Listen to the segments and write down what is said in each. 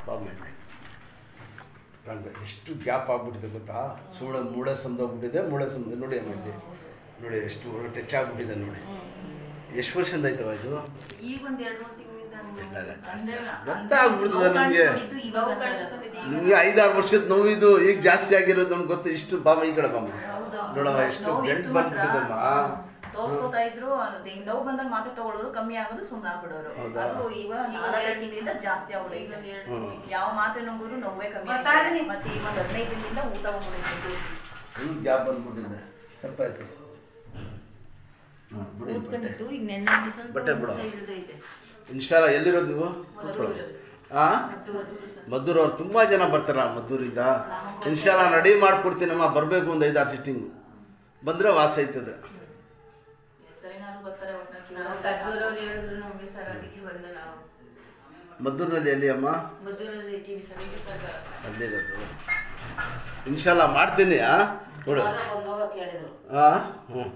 ಬಾ ಮೇಲೆ ಕಾಣ್ದೆ ಎಷ್ಟು ಗ್ಯಾಪ್ ಆಗ್ಬಿಟ್ಟಿದೆ ಗೊತ್ತಾ ಸೂಳ ಮೂಳೆ ಸಂದೋಗ್ಬಿಟ್ಟಿದೆ ಮೂಳೆ ಸಂದ ನೋಡಿ ಅಮ್ಮ ಇಲ್ಲಿ ನೋಡಿ ಎಷ್ಟು ಟಚ್ ಆಗ್ಬಿಟ್ಟಿದೆ ನೋಡಿ ಎಷ್ಟು ವರ್ಷದಿಂದ ಆಯ್ತವ ಇದು ಈಗ ಒಂದ್ ಎರಡ್ ಮೂರ್ ತಿಂಗಳಿಂದ ಗೊತ್ತಾಗ್ಬಿಡ್ತದೆ ನಿಮಗೆ ನೋವು ಕಾಣಿಸ್ಕೊಂಡಿದೆ ಈಗ. ನಿಮಗೆ ಐದಾರು ವರ್ಷದ ನೋವಿದು ಈಗ ಜಾಸ್ತಿ ಆಗಿರೋದು ನಮ್ಗೆ ಗೊತ್ತು ಇಷ್ಟು ಬಾಮ ಈ ಕಡೆ ಬಾಮ ಹೌದು. ನೋಡಮ್ಮ ಎಷ್ಟು ನೋವು ಬೆಂಡ್ ಇತ್ತು ಮಾತ್ರ. ಬಂದ್ಬಿಟ್ಟಿದಮ್ಮ ತೋರ್ಸ್ಕೊತಾ ಇದ್ರು ಅದು ಹಿಂಗ್ ನೋವು ಬಂದಾಗ ಮಾತ್ರೆ ತಗೊಳ್ಳೋರು ಕಮ್ಮಿ ಆಗೋದು ಸುಮ್ಮನೆ ಆಗ್ಬಿಡೋರು ಹೌದಾ? ಅದು ಈಗ ನಾಲ್ಕೈದು ತಿಂಗಳಿಂದ ಜಾಸ್ತಿ ಈಗ ಆಗೋದು ಒಂದ್ ಎರಡ್ ಹ್ಮ್. ಯಾವ ಮಾತ್ರೆ ನುಂಗಿದ್ರು ನೋವೇ ಕಮ್ಮಿ ಮತ್ತೆ ಆಗ್ತಿಲ್ಲ. ಆಗಲಿ. ಮತ್ತೆ ಈಗ ಒಂದ್ ಹದಿನೈದು ದಿನದಿಂದ ಊಟ ಹೋಗ್ಬಿಟ್ಟಿದ್ದು ಫುಲ್ ಗ್ಯಾಪ್ ಬಂದ್ಬಿಟ್ಟಿದೆ ಸ್ವಲ್ಪ ಆಯ್ತು ಹಾಂ ಬಿಡಿ ಬಟ್ಟೆ ಕೂತ್ಕೊಂಡಿತ್ತು ಈಗ ನೆನ್ನೆ ಸ್ವಲ್ಪ ಬಟ್ಟೆ ಬಿಡು. ಊಟ ಇಳ್ದೈತೆ. ಇನ್ಶಾಲ ಎಲ್ಲಿರೋದು ನೀವು ಕೂತ್ಕೊಳ್ಳಿ ಹಾಂ ಮದ್ದೂರು ಅವ್ರು ತುಂಬ ಜನ ಬರ್ತಾರ ಮದ್ದೂರಿಂದ ಇನ್ಶಾಲ ರೆಡಿ ಮಾಡಿಕೊಡ್ತೀನಮ್ಮ ಬರಬೇಕು ಒಂದು ಐದಾರು ಸಿಟ್ಟಿಂಗು ಬಂದರೆ ವಾಸ ಆಯ್ತದೆ ಹೆಸರಿನಾದ್ರು ಬರ್ತಾರೆ ಒಟ್ನಲ್ಲಿ ನಾವು ಕಸ್ದೂರವ್ರು ಹೇಳಿದ್ರು ನಮ್ಗೆ ಸರ್ ಅದಕ್ಕೆ ಬಂದು ನಾವು ಮದ್ದೂರಿನಲ್ಲಿ ಎಲ್ಲಿ ಅಮ್ಮ ಮದ್ದೂರಲ್ಲಿ ಟಿವಿ ಸಮೀಪ ಸರ್ ಅಲ್ಲಿರೋದು ಇನ್ಶಾಲ್ಲ ಮಾಡ್ತೀನಿ ಆ ನೋಡು ಬಂದು ಹೋಗಕ್ಕೆ ಹೇಳಿದ್ರು ಹಾಂ ಹ್ಞೂ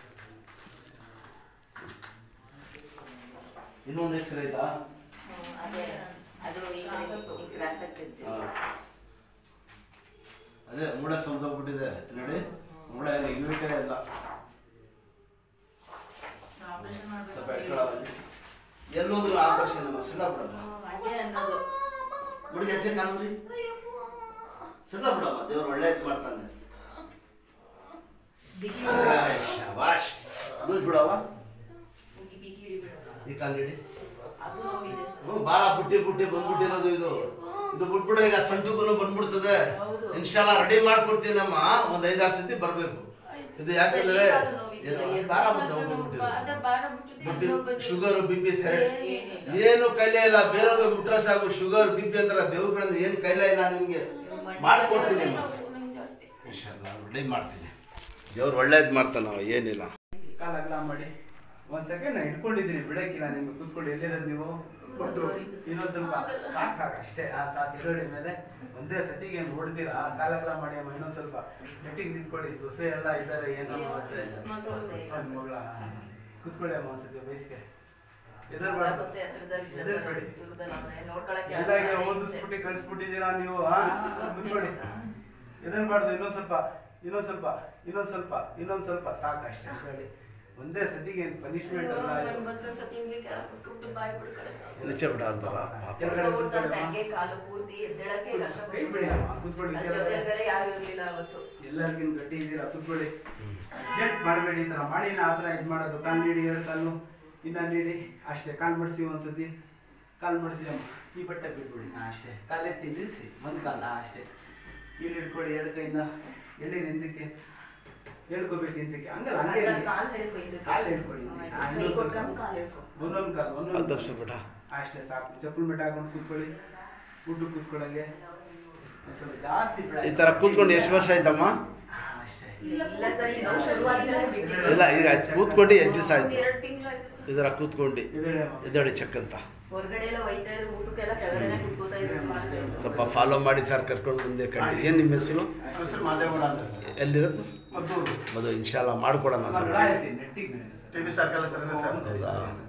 ಇನ್ನೊಂದು ಹೆಸರು ಆಯ್ತಾ ಹ್ಮ್, ಅದೇ ಅದು ಈಗ ಈಗ ಕ್ರಾಸ್ ಆಗ್ತೈತೆ ಹಾಂ ಅದೇ ಮೂಳೆ ಸೌದೋಗ್ಬಿಟ್ಟಿದೆ ನೋಡಿ ಮೂಳೆ ಇನ್ವಿಟೇ ಇಲ್ಲ ಆಪರೇಷನ್ ಸ್ವಲ್ಪ ಮಾಡ್ಬೇಕು ಎಕ್ಕಳವಲ್ಲಿ ಎಲ್ಲೋದ್ರು ಆಪರೇಷನ್ ನಮ್ಮ ಸಣ್ಣ ಬಿಡಮ್ಮ ಹಂಗೆ ಅನ್ನೋದು ಹುಡುಗಿ ಹೆಚ್ಚೆ ಕಾಣ್ರಿ ಸಣ್ಣ ಬಿಡಮ್ಮ ದೇವ್ರು ಒಳ್ಳೇದು ಮಾಡ್ತಾನೆ ಬಿಗಿ ಶಬಾಷ್ ಲೂಸ್ ಬಿಡವ ಬಿಗಿ ಬಿಗಿ ಹಿಡಿಬಿಡು. ಈ ಕಾಲು ಹಿಡಿ ಅದು ನೋವಿದೆ ಸರ್ ಹ್ಞೂ ಭಾಳ ಬುಟ್ಟಿ ಬುಟ್ಟಿ ಬಂದ್ಬಿಟ್ಟಿರೋದು ಇದು ಇದು ಬಿಟ್ಬಿಟ್ರೆ ಈಗ ಸಂಟುಗೂ ಬಂದ್ಬಿಡ್ತದೆ ಹೌದು. ಇನ್ಶಾಲ್ಲ ರೆಡಿ ಮಾಡ್ಕೊಡ್ತೀನಮ್ಮ ಒಂದು ಐದಾರು ಸತಿ ಬರಬೇಕು ಇದು ಯಾಕಂದ್ರೆ ಈಗ ನೋವಿದೆ. ಏನು ಭಾಳ ನೋವು ಬಂದ್ಬಿಟ್ಟಿದೆ ಅದೇ ಬಾರ ಬಿಟ್ಟಿದೆ ಬುಟ್ಟಿ ನೋವು ಬಂದಿದೆ. ಶುಗರ್ ಬಿ ಪಿ ಥೈರಾಯ್ಡ್ ಏನಿಲ್ಲ. ಏನು ಕೈಲೇ ಇಲ್ಲ ಬೇರೆಯವ್ರಿಗೆ ಮುಟ್ರೆ ಸಾಕು ಶುಗರ್ ಬಿ ಪಿ ಅಂದ್ರೆ ದೇವ್ರ ಕಡೆಯಿಂದ ಏನು ಕೈಲೇ ಇಲ್ಲ ನಿಮಗೆ ಮಾಡ್ಕೊಡ್ತೀನಿ ಅಮ್ಮ. ನೋವು ನಂಗೆ ಜಾಸ್ತಿ ಇನ್ಶಾಲ್ಲ ರೆಡಿ ಮಾಡ್ತೀನಿ ದೇವ್ರು ಒಳ್ಳೇದು ಮಾಡ್ತಾನವ ಏನಿಲ್ಲ ಕಾಲ ಅಗಲ ಮಾಡಿ ಒಂದ್ ಸೆಕೆಂಡ್ ನಾ ಇಟ್ಕೊಂಡಿದ್ದೀನಿ ಬಿಡಕ್ಕಿಲ್ಲ ನಿಮ್ಗೆ ಕೂತ್ಕೊಂಡು ಎಲ್ಲಿರೋದು ನೀವು ಗೊತ್ತು ಇನ್ನೊಂದ್ ಸ್ವಲ್ಪ ಸಾಕ್ ಸಾಕು ಅಷ್ಟೇ ಆ ಸಾಕು ಎದುರುಗಡೆ ಮೇಲೆ ಒಂದೇ ಸತಿಗೆ ನೋಡ್ತೀರಾ ಆ ಕಾಲ ಅಗಲ ಮಾಡಿ ಅಮ್ಮ ಇನ್ನೊಂದ್ ಸ್ವಲ್ಪ ಗಟ್ಟಿಗೆ ನಿಂತ್ಕೊಳ್ಳಿ ಸೊಸೆ ಎಲ್ಲ ಇದ್ದಾರೆ ಏನೋ ಮತ್ತೆ ಒಂದ್ ಮಗಳ ಕೂತ್ಕೊಳ್ಳಿ ಅಮ್ಮ ಒಂದ್ಸತಿ ವಯಸ್ಸಿಗೆ ಎದುರ್ಬೇಡ ಸೊಸೆ ಹತ್ರದಲ್ಲಿ ಇಲ್ಲ ಎದುರು ಸರ್. ಬೇಡಿ. ಇವ್ರದ್ದೆಲ್ಲ ಅವ್ರೆ ನೋಡ್ಕೊಳಕ್ಕೆ ಎಲ್ಲ ಈಗ ಯಾರು ಇಲ್ಲ. ಓದಿಸ್ಬಿಟ್ಟು ಕಳಿಸ್ಬಿಟ್ಟಿದ್ದೀರಾ ನೀವು ಆ? ಕೂತ್ಕೊಳ್ಳಿ ಎದುರ್ಬಾರ್ದು ಇನ್ನೊಂದ್ ಸ್ವಲ್ಪ ಇನ್ನೊಂದ್ ಸ್ವಲ್ಪ ಇನ್ನೊಂದ್ ಸ್ವಲ್ಪ ಇನ್ನೊಂದ್ ಸ್ವಲ್ಪ ಸಾಕು ಅಷ್ಟೇ ಹೇಳಿ ಒಂದೇ ಸತಿಗೆ ಪನಿಷ್ಮೆಂಟ್ ಅಲ್ಲ ಇದು. ನಂಗೆ ಬಂದ ಸತಿ ಹಿಂಗೆ ಕೆಳಗೆ ಕುತ್ಕೊಂಡು ಬಾಯಿ ಬಿಡ್ಕೊಳಕ್ಕೆ ನಿಚ್ಚೆ ಬಿಡ ಅಂತಾರ ಪಾಪ ಕೆಳಗಡೆ ಕೂತ್ಕೊಂಡ್ ಹಂಗೆ ಕಾಲು ಪೂರ್ತಿ ಎದ್ದೇಳಕ್ಕೆ ಕಷ್ಟ ಕೈ ಬಿಡಿ ಅಮ್ಮ, ಕೂತ್ಕೊಳ್ಳಿ. ನನ್ ಜೊತೆಲ್ ಬೇರೆ ಯಾರು ಇರ್ಲಿಲ್ಲ ಅವತ್ತು ಎಲ್ಲರಿಗಿಂತ ಗಟ್ಟಿ ಇದ್ದೀರಾ ಕೂತ್ಕೊಳ್ಳಿ ಅರ್ಜೆಂಟ್ ಮಾಡಬೇಡಿ ಈ ಥರ ಮಾಡಿ ನಾ ಆ ಥರ ಇದು ಮಾಡೋದು ಕಾಲು ನೀಡಿ ಎರಡು ಕಾಲು ಇನ್ನ ನೀಡಿ ಅಷ್ಟೇ ಕಾಲು ಮಡಿಸಿ ಒಂದ್ಸತಿ ಕಾಲು ಮಡಿಸಿ ಅಮ್ಮ ಈ ಬಟ್ಟೆ ಬಿಟ್ಬಿಡಿ ಹಾ ಅಷ್ಟೇ ಕಾಲು ಎತ್ತಿ ನಿಲ್ಲಿಸಿ ಒಂದು ಕಾಲು ಹಾ ಅಷ್ಟೇ ಇಲ್ಲಿ ಹಿಡ್ಕೊಳ್ಳಿ ಎರಡು ಕೈಯಿಂದ ಎಳಿ ಹಿಂದಕ್ಕೆ ಹೇಳ್ಕೋಬೇಕು ಹಿಂದಕ್ಕೆ ಹಂಗಲ್ಲ ಹಂಗೆ ಕಾಲ್- ಇರ್ಲಿ. ಕಾಲ್ ಹಿಡ್ಕೊ ಇದಕ್ಕೆ. ಕಾಲ್ ಹಿಡ್ಕೊಳ್ಳಿ ಹ್ಮ್, ಹಾ, ಕೈ ಇನ್ನೊಂದ್ ಸ್ವಲ್ಪ. ಕೊಟ್ಕೊಂಡು ಕಾಲ್ ಹಿಡ್ಕೊ. ಒಂದೊಂದು ಕಾಲು ಅದು ಒಂದೊಂದು ತಪ್ಪಿಸ್ಬಿಟ್ಟ ಅಷ್ಟೇ ಸಾಕು ಚಪ್ಪಲ್ ಮೆಟ್ ಹಾಕೊಂಡು ಕೂತ್ಕೊಳ್ಳಿ ಊಟ ಕೂತ್ಕೊಳ್ಳಂಗೆ ಒಂದ್ ಸ್ವಲ್ಪ ಜಾಸ್ತಿ ಬೇಡ. ಈ ಥರ ಕೂತ್ಕೊಂಡು ಎಷ್ಟು ವರ್ಷ ಆಯ್ತಮ್ಮ ಹಾ, ಅಷ್ಟೇ ಇಲ್ಲ ಸರ್ ಈ ನೋವು ಶುರುವಾಗಿದ್ದಾಗ ಬಿಟ್ಟಿದ್ದು. ಇಲ್ಲ ಈಗ ಆಯ್ತು ಕೂತ್ಕೊಂಡು ಎಷ್ಟು ದಿವಸ ಆಯ್ತು ಎರಡು ತಿಂಗಳಾಯ್ತು ಸರ್ ಇದರ ಕೂತ್ಕೊಂಡು ಎದ್ದೇಳಿ ಅಮ್ಮ. ಎದ್ದೇಳಿ ಚೆಕ್ ಅಂತ ಹೊರಗಡೆ ಎಲ್ಲ ಒಯ್ತಾ ಇದ್ರು ಊಟಕ್ಕೆಲ್ಲ ಕೆಳಗಡೆನೆ ಕುತ್ಕೋತಾ ಇದ್ರು ಮಾಡ್ತಾ ಇದ್ರು. ಸ್ವಲ್ಪ ಫಾಲೋ ಮಾಡಿ ಸರ್ ಕರ್ಕೊಂಡು ಮುಂದೆ ಕಂಡು ಏನು ನಿಮ್ಮ ಹೆಸರು ಸೊಸೆ ಮಾದೇಗೌಡ ಅಂತ ಸರ್. ಎಲ್ಲಿರೋದು ಮದ್ದೂರು ಮದು ಇನ್ಶಾಲ್ಲ ಮಾಡ್ಕೊಡೋಣ ಸರ್ ಮಗಳ ಐತಿ, ನೆಟ್ಟಿಗೆ ನೆನೆ sir. T V circle sir sir ಹೌದಾ